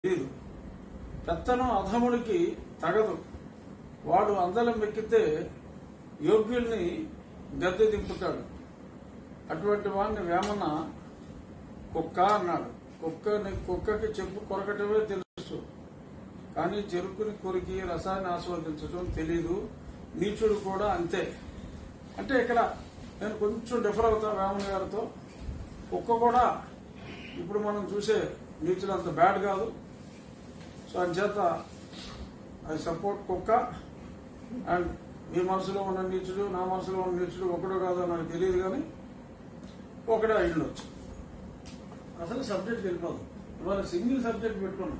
తెలియదు పెత్తనం అధముడికి తగదు వాడు అందలం ఎక్కితే యోగ్యుల్ని గద్దె దింపుతాడు అటువంటి వాడిని వేమన కుక్క అన్నాడు కుక్కని కుక్కకి చెప్పు కొరకటమే తెలుసు కానీ చెరుకుని కొరికి రసాన్ని ఆస్వాదించడం తెలీదు నీచుడు కూడా అంతే అంటే ఇక్కడ నేను కొంచెం డిఫర్ అవుతా వేమన గారితో కుక్క కూడా ఇప్పుడు మనం చూసే నీచులు అంత బ్యాడ్ కాదు సో అంచేత ఐ సపోర్ట్ కుక్క అండ్ మీ మనసులో ఉన్న నీచుడు నా మనసులో ఉన్న నీచుడు ఒకడు కాదో నాకు తెలియదు కానీ ఒకడే అయ్యుండొచ్చు అసలు సబ్జెక్ట్ వెళ్ళిపోదు ఇవాళ సింగిల్ సబ్జెక్ట్ పెట్టుకున్నాం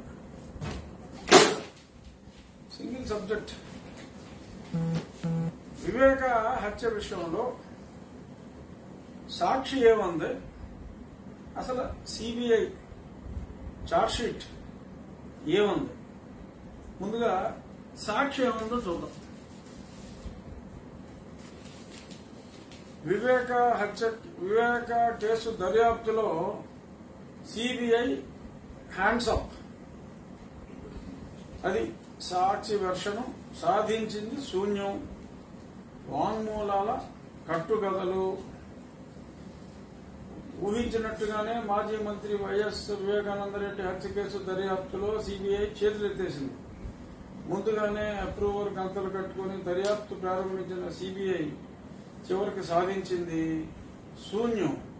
సింగిల్ సబ్జెక్ట్ వివేక హత్య విషయంలో సాక్షి ఏమంది అసలు సిబిఐ షీట్ ఏముంది ముందుగా సాక్షి ఏముందో చూద్దాం వివేక హత్య వివేక కేసు దర్యాప్తులో సిబిఐ హ్యాండ్స్ అప్ అది సాక్షి వెర్షను సాధించింది శూన్యం వాంగ్మూలాల కట్టుకథలు ఊహించినట్టుగానే మాజీ మంత్రి వైఎస్ వివేకానందరెడ్డి హత్య కేసు దర్యాప్తులో సిబిఐ చేతులెత్తేసింది ముందుగానే అప్రూవర్ గంతలు కట్టుకుని దర్యాప్తు ప్రారంభించిన సిబిఐ చివరికి సాధించింది శూన్యం